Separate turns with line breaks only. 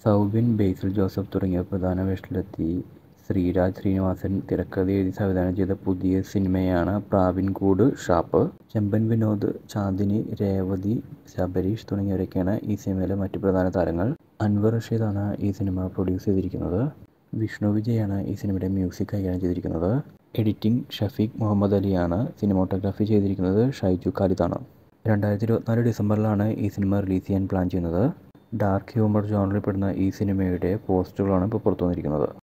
സൗബിൻ ബേസിൽ Joseph തുടങ്ങിയവർ പ്രധാന വേഷത്തിലെത്തി ശ്രീരാജ് ശ്രീനിവാസൻ തിരക്കഥ എഴുതി സംവിധാനം ചെയ്ത പുതിയ സിനിമയാണ് പ്രാവിൻകൂട് ഷാപ്പ് ചെമ്പൻ വിനോദ് ചാന്ദിനി രേവതി ശബരീഷ് തുടങ്ങിയവരൊക്കെയാണ് ഈ സിനിമയിലെ മറ്റ് പ്രധാന താരങ്ങൾ അൻവർ റഷീദാണ് ഈ സിനിമ പ്രൊഡ്യൂസ് ചെയ്തിരിക്കുന്നത് വിഷ്ണു വിജയാണ് ഈ സിനിമയുടെ മ്യൂസിക് കൈകാര്യം ചെയ്തിരിക്കുന്നത് എഡിറ്റിംഗ് ഷഫീഖ് മുഹമ്മദ് അലിയാണ് സിനിമോട്ടോഗ്രാഫി ചെയ്തിരിക്കുന്നത് ഷൈജു ഖാലിദാണ് രണ്ടായിരത്തി ഇരുപത്തിനാല് ഡിസംബറിലാണ് ഈ സിനിമ റിലീസ് ചെയ്യാൻ പ്ലാൻ ചെയ്യുന്നത് ഡാർക്ക് ഹ്യൂമർ ജോണറിൽ പെടുന്ന ഈ സിനിമയുടെ പോസ്റ്ററുകളാണ് ഇപ്പോൾ പുറത്തു വന്നിരിക്കുന്നത്